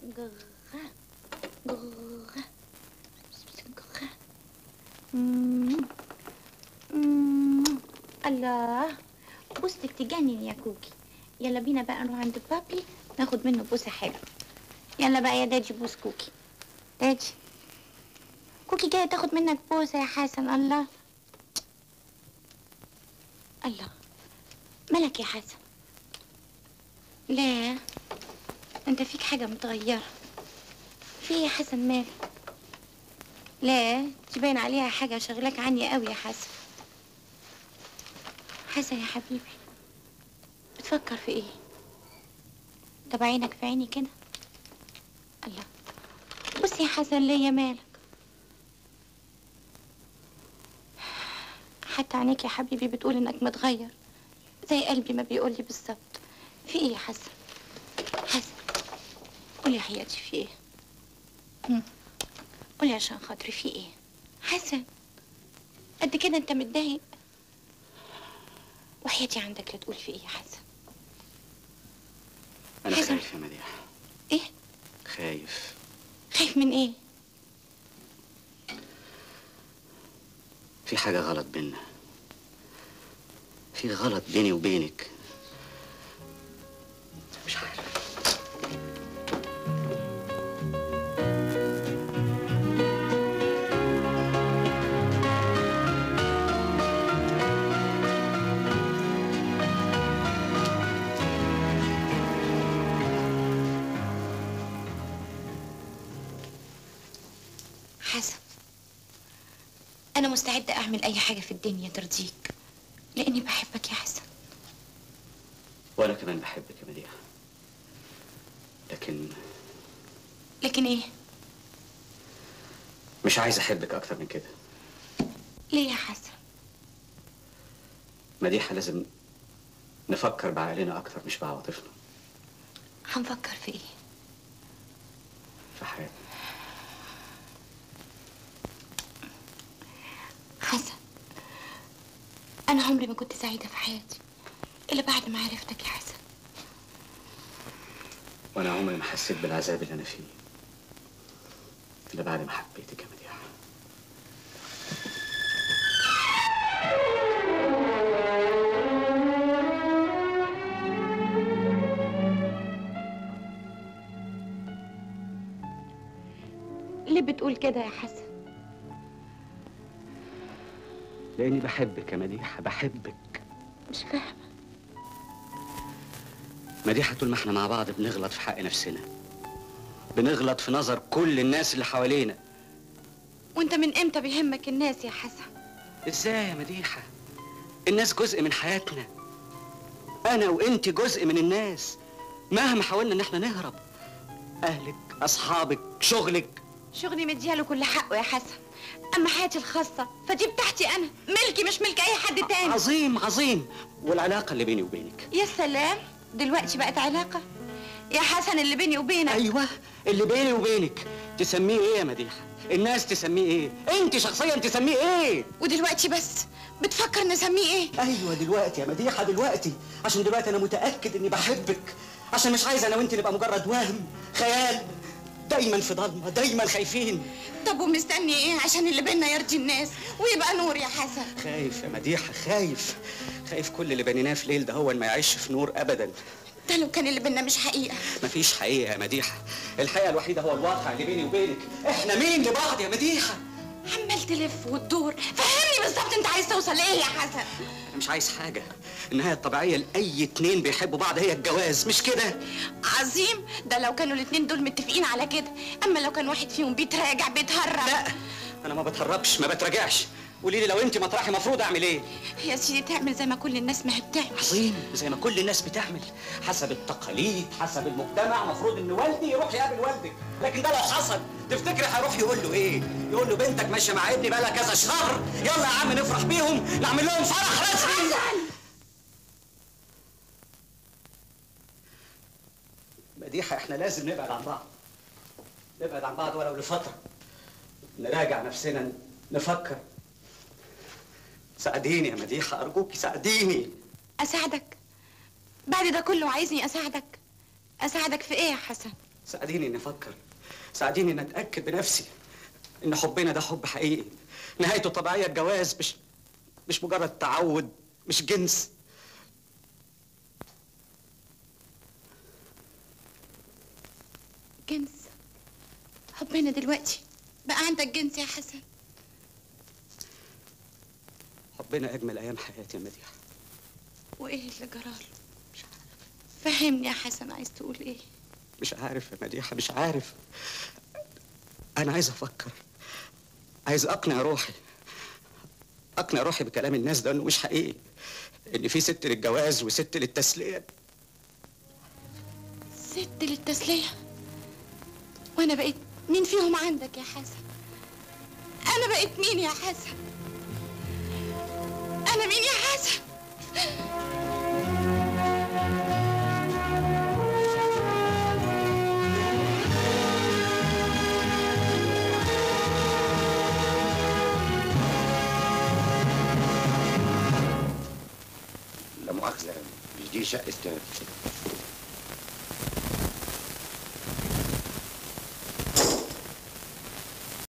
جغة جغة جغة مم. مم. الله بوستك تجنن يا كوكي يلا بينا بقى نروح عند بابي ناخد منه بوسة حلوة يلا بقى يا دادي بوس كوكي دادي كوكي جاية تاخد منك بوسة يا حسن الله الله مالك يا حسن لا انت فيك حاجة متغيرة في ايه يا حسن مالك لا تبين عليها حاجة شغلك عني قوي يا حسن حسن يا حبيبي بتفكر في ايه طب عينك في عيني كده الله بص يا حسن ليا مالك حتى عينيك يا حبيبي بتقول انك متغير زي قلبي ما بيقول لي بالظبط في ايه يا حسن حسن قولي يا حياتي في ايه هم. قولي عشان خاطري في ايه حسن قد كده انت متضايق وحياتي عندك لا تقول في ايه يا حسن انا حسن. خايف يا مديح ايه خايف خايف من ايه في حاجة غلط بينا في غلط بيني وبينك مش عارف حسن انا مستعدة اعمل اي حاجة في الدنيا ترضيك لاني بحبك يا حسن وانا كمان بحبك يا مديح لكن لكن ايه مش عايز احبك اكتر من كده ليه يا حسن مديحة لازم نفكر بعقلنا اكتر مش بعواطفنا هنفكر في ايه في حياتنا حسن انا عمري ما كنت سعيدة في حياتي الا بعد ما عرفتك يا حسن وانا عمري ما حسيت بالعذاب اللي انا فيه الا بعد ما حبيتك يا مديحة ليه بتقول كده يا حسن لاني بحبك يا مديحة بحبك مش فاهمة مديحة طول ما احنا مع بعض بنغلط في حق نفسنا بنغلط في نظر كل الناس اللي حوالينا وانت من امتى بيهمك الناس يا حسن ازاي يا مديحة الناس جزء من حياتنا انا وانت جزء من الناس مهما حاولنا ان احنا نهرب اهلك اصحابك شغلك شغلي مدياله كل حقه يا حسن اما حياتي الخاصة فدي بتاعتي انا ملكي مش ملك اي حد تاني عظيم عظيم والعلاقة اللي بيني وبينك يا سلام دلوقتي بقت علاقة يا حسن اللي بيني وبينك ايوه اللي بيني وبينك تسميه ايه يا مديحة الناس تسميه ايه انت شخصيا تسميه ايه ودلوقتي بس بتفكر نسميه ايه ايوه دلوقتي يا مديحه دلوقتي عشان دلوقتي انا متاكد اني بحبك عشان مش عايز انا وانت نبقى مجرد وهم خيال دايما في ضلمه دايما خايفين طب ومستني ايه عشان اللي بينا يرضي الناس ويبقى نور يا حسن خايف يا مديحه خايف خايف كل اللي بنيناه في ليل ده هو ما يعيش في نور ابدا ده لو كان اللي بينا مش حقيقة مفيش حقيقه يا مديحه الحقيقه الوحيده هو الواقع اللي بيني وبينك احنا مين لبعض يا مديحه عمال تلف وتدور فهمني بالظبط انت عايز توصل لايه يا حسن انا مش عايز حاجه النهايه الطبيعيه لاي اتنين بيحبوا بعض هي الجواز مش كده عظيم ده لو كانوا الاتنين دول متفقين على كده اما لو كان واحد فيهم بيتراجع بيتهرب لا انا ما بتهربش ما بتراجعش قولي لي لو انت مطرحي مفروض اعمل ايه يا سيدي تعمل زي ما كل الناس ما هي بتعمل عظيم زي ما كل الناس بتعمل حسب التقاليد حسب المجتمع مفروض ان والدي يروح يقابل والدك لكن ده لو حصل تفتكري هيروح يقول له ايه يقول له بنتك ماشيه مع ابني بقالها كذا شهر يلا يا عم نفرح بيهم نعمل لهم فرح رسمي مديحه احنا لازم نبعد عن بعض نبعد عن بعض ولو لفتره نراجع نفسنا نفكر ساعديني يا مديحه ارجوكي ساعديني اساعدك بعد ده كله عايزني اساعدك اساعدك في ايه يا حسن ساعديني اني افكر ساعديني اني اتاكد بنفسي ان حبنا ده حب حقيقي نهايته طبيعيه الجواز مش مش مجرد تعود مش جنس جنس حبنا دلوقتي بقى عندك جنس يا حسن حبنا اجمل ايام حياتي يا مديحه وايه اللي جراله فهمني يا حسن عايز تقول ايه مش عارف يا مديحه مش عارف انا عايز افكر عايز اقنع روحي اقنع روحي بكلام الناس ده انه مش حقيقي ان في ست للجواز وست للتسليه ست للتسلية وانا بقيت مين فيهم عندك يا حسن انا بقيت مين يا حسن انا مين يا حسن لا مؤاخذة مش دي شقة